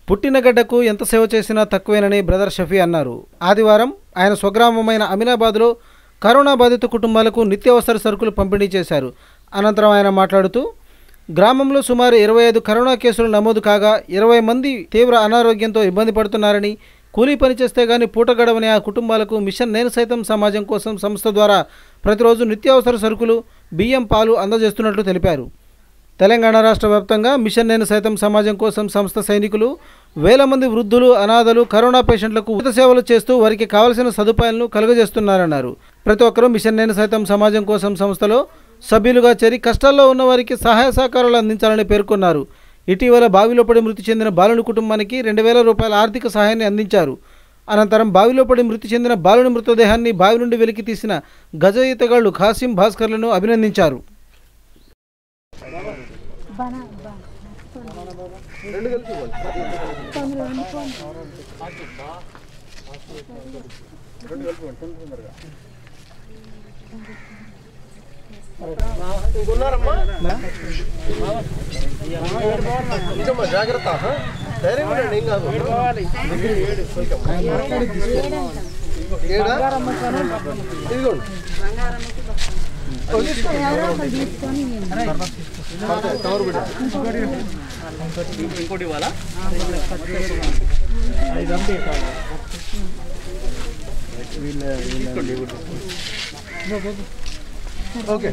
పుట్టిన గడ్డకు ఎంత సేవ చేసినా తక్కువేనని బ్రదర్ షఫీ అన్నారు ఆదివారం ఆయన స్వగ్రామమైన అమినాబాద్లో కరోనా బాధిత కుటుంబాలకు నిత్యావసర సరుకులు పంపిణీ చేశారు అనంతరం ఆయన మాట్లాడుతూ గ్రామంలో సుమారు ఇరవై ఐదు కరోనా కేసులు నమోదు కాగా ఇరవై మంది తీవ్ర అనారోగ్యంతో ఇబ్బంది పడుతున్నారని కూలీ పని చేస్తే గాని పూట గడవని ఆ కుటుంబాలకు మిషన్ నేను సైతం సమాజం కోసం సంస్థ ద్వారా ప్రతిరోజు నిత్యావసర సరుకులు బియ్యం పాలు అందజేస్తున్నట్లు తెలిపారు తెలంగాణ రాష్ట్ర వ్యాప్తంగా మిషన్ నేను సైతం సమాజం కోసం సంస్థ సైనికులు వేల మంది వృద్ధులు అనాథలు కరోనా పేషెంట్లకు ఉచిత సేవలు చేస్తూ వారికి కావలసిన సదుపాయాలను కలుగజేస్తున్నారన్నారు ప్రతి ఒక్కరూ మిషన్ నేను సైతం సమాజం కోసం సంస్థలో సభ్యులుగా చేరి కష్టాల్లో ఉన్న వారికి సహాయ సహకారాలు అందించాలని పేర్కొన్నారు ఇటీవల బావిలో పడి మృతి చెందిన బాలుని కుటుంబానికి రెండు వేల రూపాయల ఆర్థిక సహాయాన్ని అందించారు అనంతరం బావిలో పడి మృతి చెందిన బాలుని మృతదేహాన్ని బావి నుండి వెలికి తీసిన గజ ఈతగాళ్లు ఖాసిం భాస్కర్లను అభినందించారు జాగ్రత్త ధైర్యంగా ఉండండి, ఏం కాదు ఏడా? ఇదిగోండి కవర్ బిడ్డ ఇంకోటి ఇవ్వాలా ఓకే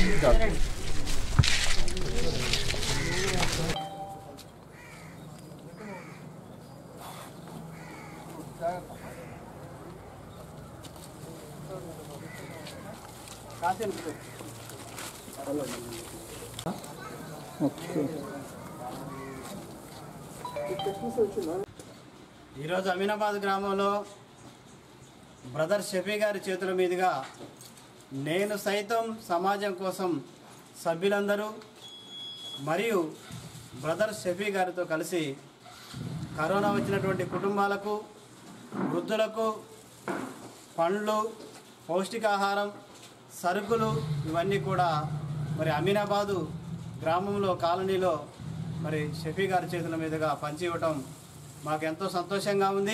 ఈరోజు అమీనాబాద్ గ్రామంలో బ్రదర్ షఫీ గారి చేతుల మీదుగా నేను సైతం సమాజం కోసం సభ్యులందరూ మరియు బ్రదర్ షఫీ గారితో కలిసి కరోనా వచ్చినటువంటి కుటుంబాలకు వృద్ధులకు పండ్లు పౌష్టికాహారం సరుకులు ఇవన్నీ కూడా మరి అమీనాబాదు గ్రామంలో కాలనీలో మరి షఫీ గారి చేతుల మీదుగా పంచి ఇవ్వటం మాకు ఎంతో సంతోషంగా ఉంది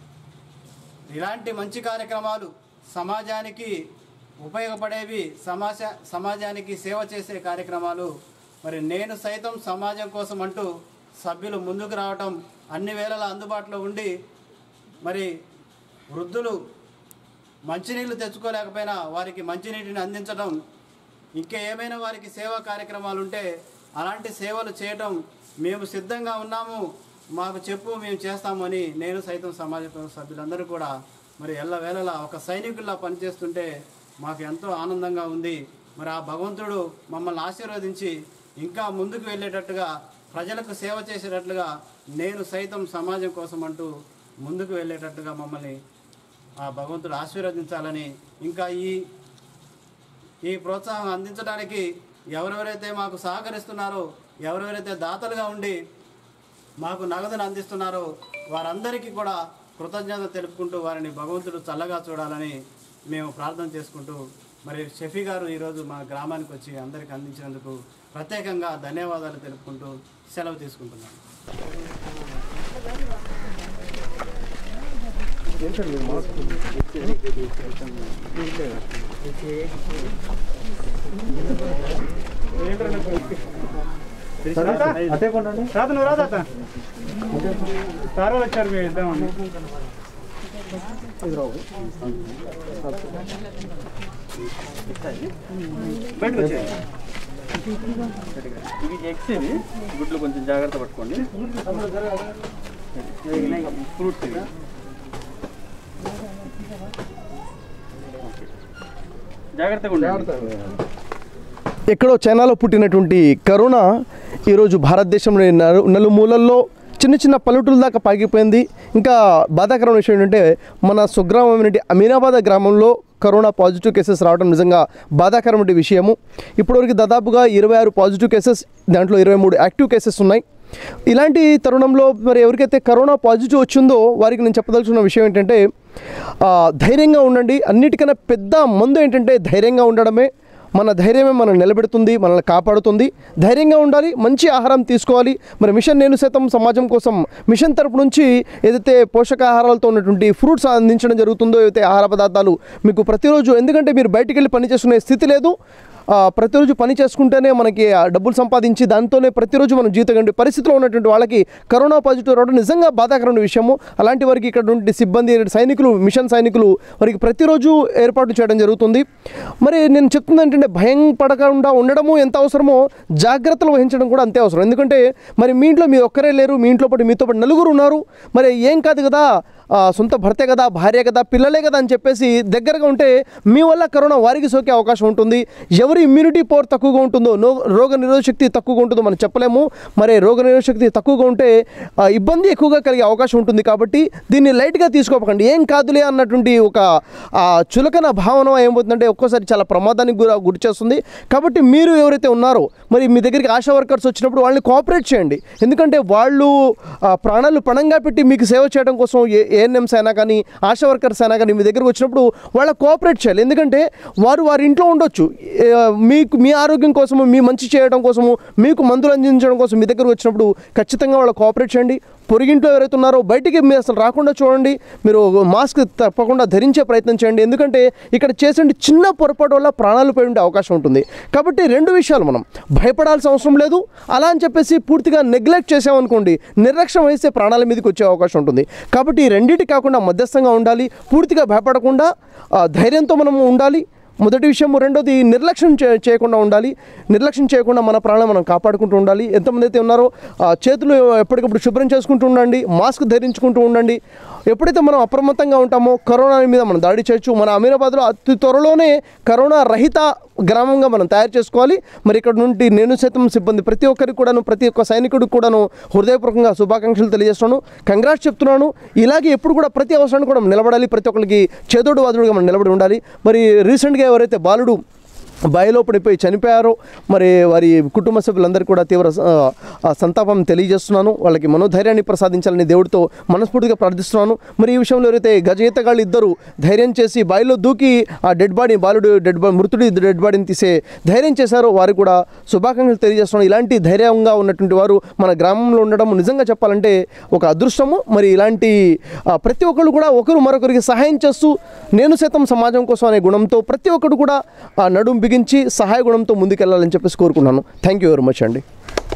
ఇలాంటి మంచి కార్యక్రమాలు సమాజానికి ఉపయోగపడేవి సమాజ సమాజానికి సేవ చేసే కార్యక్రమాలు మరి నేను సైతం సమాజం కోసం అంటూ సభ్యులు ముందుకు రావటం అన్ని వేళలా అందుబాటులో ఉండి మరి వృద్ధులు మంచినీళ్ళు తెచ్చుకోలేకపోయినా వారికి మంచినీటిని అందించడం ఇంకా ఏమైనా వారికి సేవా కార్యక్రమాలు ఉంటే అలాంటి సేవలు చేయటం మేము సిద్ధంగా ఉన్నాము మాకు చెప్పు మేము చేస్తామని నేను సైతం సమాజ సభ్యులందరూ కూడా మరి ఎల్లవేళలా ఒక సైనికుల్లా పనిచేస్తుంటే మాకు ఎంతో ఆనందంగా ఉంది మరి ఆ భగవంతుడు మమ్మల్ని ఆశీర్వదించి ఇంకా ముందుకు వెళ్ళేటట్టుగా ప్రజలకు సేవ చేసేటట్లుగా నేను సైతం సమాజం కోసం అంటూ ముందుకు వెళ్ళేటట్టుగా మమ్మల్ని ఆ భగవంతుడు ఆశీర్వదించాలని ఇంకా ఈ ఈ ప్రోత్సాహం అందించడానికి ఎవరెవరైతే మాకు సహకరిస్తున్నారో ఎవరెవరైతే దాతలుగా ఉండి మాకు నగదును అందిస్తున్నారో వారందరికీ కూడా కృతజ్ఞత తెలుపుకుంటూ వారిని భగవంతుడు చల్లగా చూడాలని మేము ప్రార్థన చేసుకుంటూ మరి షఫీ గారు ఈరోజు మా గ్రామానికి వచ్చి అందరికీ అందించినందుకు ప్రత్యేకంగా ధన్యవాదాలు తెలుపుకుంటూ సెలవు తీసుకుంటున్నాను రాదు నువ్వు రాదా సార్ వాళ్ళు వచ్చారు మేము ఇద్దామని బయటకు వచ్చేయండి. ఇవి ఎగ్స్ ఇవి గుడ్లు కొంచెం జాగ్రత్త పట్టుకోండి ఫ్రూట్స్ ఇవి జాగ్రత్తగా ఉండండి ఎక్కడో చైనాలో పుట్టినటువంటి కరోనా ఈరోజు భారతదేశంలోని నలు నలుమూలల్లో చిన్న చిన్న పల్లెటూరు దాకా పాకిపోయింది ఇంకా బాధాకరమైన విషయం ఏంటంటే మన స్వగ్రామమైనటువంటి అమీనాబాద్ గ్రామంలో కరోనా పాజిటివ్ కేసెస్ రావడం నిజంగా బాధాకరమైన విషయము ఇప్పటివరకు దాదాపుగా ఇరవై ఆరు పాజిటివ్ కేసెస్ దాంట్లో ఇరవై మూడు యాక్టివ్ కేసెస్ ఉన్నాయి ఇలాంటి తరుణంలో మరి ఎవరికైతే కరోనా పాజిటివ్ వచ్చిందో వారికి నేను చెప్పదలుచుకున్న విషయం ఏంటంటే ఆ, ధైర్యంగా ఉండండి అన్నిటికన్నా పెద్ద మందు ఏంటంటే ధైర్యంగా ఉండడమే మన ధైర్యమే మనం నిలబెడుతుంది మనల్ని కాపాడుతుంది ధైర్యంగా ఉండాలి మంచి ఆహారం తీసుకోవాలి మరి మిషన్ నేను శాతం సమాజం కోసం మిషన్ తరపు నుంచి ఏదైతే పోషకాహారాలతో ఉన్నటువంటి ఫ్రూట్స్ అందించడం జరుగుతుందో ఏదైతే ఆహార పదార్థాలు మీకు ప్రతిరోజు ఎందుకంటే మీరు బయటికి వెళ్ళి పని చేసుకునే స్థితి లేదు ఆ, ప్రతిరోజు పని చేసుకుంటేనే మనకి ఆ డబ్బులు సంపాదించి దాంతోనే ప్రతిరోజు మనం జీవితం గడిపే పరిస్థితిలో ఉన్నటువంటి వాళ్ళకి కరోనా పాజిటివ్ రావడం నిజంగా బాధాకరమైన విషయము అలాంటి వారికి ఇక్కడ నుండి సిబ్బంది సైనికులు మిషన్ సైనికులు వారికి ప్రతిరోజు ఏర్పాటు చేయడం జరుగుతుంది మరి నేను చెప్తుంది ఏంటంటే భయం పడకుండా ఉండడము ఎంత అవసరమో జాగ్రత్తలు వహించడం కూడా అంతే అవసరం ఎందుకంటే మరి మీ ఇంట్లో మీరు ఒక్కరే లేరు మీ ఇంట్లో పాటు మీతో పాటు నలుగురు ఉన్నారు మరి ఏం కాదు కదా ఆ, సొంత భర్తే కదా భార్య కదా పిల్లలే కదా అని చెప్పేసి దగ్గరగా ఉంటే మీ వల్ల కరోనా వారికి సోకే అవకాశం ఉంటుంది ఎవరి ఇమ్యూనిటీ పవర్ తక్కువగా ఉంటుందో నో రోగ నిరోధక శక్తి తక్కువగా ఉంటుందో మనం చెప్పలేము మరి రోగ నిరోధక శక్తి తక్కువగా ఉంటే ఆ, ఇబ్బంది ఎక్కువగా కలిగే అవకాశం ఉంటుంది కాబట్టి దీన్ని లైట్గా తీసుకోకండి ఏం కాదులే అన్నటువంటి ఒక ఆ, చులకన భావన ఏమవుతుందంటే ఒక్కోసారి చాలా ప్రమాదానికి గురి గురి చేస్తుంది కాబట్టి మీరు ఎవరైతే ఉన్నారో మరి మీ దగ్గరికి ఆశా వర్కర్స్ వచ్చినప్పుడు వాళ్ళని కోఆపరేట్ చేయండి ఎందుకంటే వాళ్ళు ఆ, ప్రాణాలు పణంగా పెట్టి మీకు సేవ చేయడం కోసం ఏ ఏఎన్ఎంస్ అయినా కానీ ఆశా వర్కర్స్ అయినా కానీ మీ దగ్గరకు వచ్చినప్పుడు వాళ్ళ కోఆపరేట్ చేయాలి ఎందుకంటే వారు వారి ఇంట్లో ఉండొచ్చు ఏ, మీకు మీ ఆరోగ్యం కోసము మీ మంచి చేయడం కోసము మీకు మందులు అందించడం కోసం మీ దగ్గరకు వచ్చినప్పుడు ఖచ్చితంగా వాళ్ళ కోఆపరేట్ చేయండి పొరిగింట్లో ఎవరైతే ఉన్నారో బయటికి మీరు అసలు రాకుండా చూడండి మీరు మాస్క్ తప్పకుండా ధరించే ప్రయత్నం చేయండి ఎందుకంటే ఇక్కడ చేసే చిన్న పొరపాటు వల్ల ప్రాణాలు పోయి ఉండే అవకాశం ఉంటుంది కాబట్టి రెండు విషయాలు మనం భయపడాల్సిన అవసరం లేదు అలా అని చెప్పేసి పూర్తిగా నెగ్లెక్ట్ చేసామనుకోండి నిర్లక్ష్యం వహిస్తే ప్రాణాల మీదకి వచ్చే అవకాశం ఉంటుంది కాబట్టి ఈ రెండింటి కాకుండా మధ్యస్థంగా ఉండాలి పూర్తిగా భయపడకుండా ఆ, ధైర్యంతో మనము ఉండాలి మొదటి విషయం రెండోది నిర్లక్ష్యం చే చేయకుండా ఉండాలి నిర్లక్ష్యం చేయకుండా మన ప్రాణం మనం కాపాడుకుంటూ ఉండాలి ఎంతమంది అయితే ఉన్నారో ఆ, చేతులు ఎప్పటికప్పుడు శుభ్రం చేసుకుంటూ ఉండండి మాస్క్ ధరించుకుంటూ ఉండండి ఎప్పుడైతే మనం అప్రమత్తంగా ఉంటామో కరోనా మీద మనం దాడి చేయొచ్చు మన అమీరాబాద్లో అతి త్వరలోనే కరోనా రహిత గ్రామంగా మనం తయారు చేసుకోవాలి మరి ఇక్కడ నుండి నేను సైతం సిబ్బంది ప్రతి ఒక్కరికి కూడాను ప్రతి ఒక్క సైనికుడికి కూడాను హృదయపూర్వకంగా శుభాకాంక్షలు తెలియజేస్తున్నాను కంగ్రాట్స్ చెప్తున్నాను ఇలాగే ఎప్పుడు కూడా ప్రతి అవసరాన్ని కూడా మనం నిలబడాలి ప్రతి ఒక్కరికి చేదోడు వాదుడుగా మనం నిలబడి ఉండాలి మరి రీసెంట్గా ఎవరైతే బాలుడు బావిలో పడిపోయి చనిపోయారో మరి వారి కుటుంబ సభ్యులందరికీ కూడా తీవ్ర ఆ, ఆ, సంతాపం తెలియజేస్తున్నాను వాళ్ళకి మనోధైర్యాన్ని ప్రసాదించాలని దేవుడితో మనస్ఫూర్తిగా ప్రార్థిస్తున్నాను మరి ఈ విషయంలో ఎవరైతే గజయితగాళ్ళు ఇద్దరు ధైర్యం చేసి బావిలో దూకి ఆ డెడ్ బాడీ బాలుడు డెడ్ బాడీ మృతుడి డెడ్ బాడీని తీసే ధైర్యం చేశారో వారికి కూడా శుభాకాంక్షలు తెలియజేస్తున్నాను ఇలాంటి ధైర్యంగా ఉన్నటువంటి వారు మన గ్రామంలో ఉండడం నిజంగా చెప్పాలంటే ఒక అదృష్టము మరి ఇలాంటి ఆ, ప్రతి ఒక్కరు కూడా ఒకరు మరొకరికి సహాయం చేస్తూ నేను సైతం సమాజం కోసం అనే గుణంతో ప్రతి ఒక్కరు కూడా ఆ నడుం బిగించి సహాయ గుణంతో ముందుకెళ్ళాలని చెప్పేసి కోరుకున్నాను థ్యాంక్ యూ వెరీ మచ్ అండి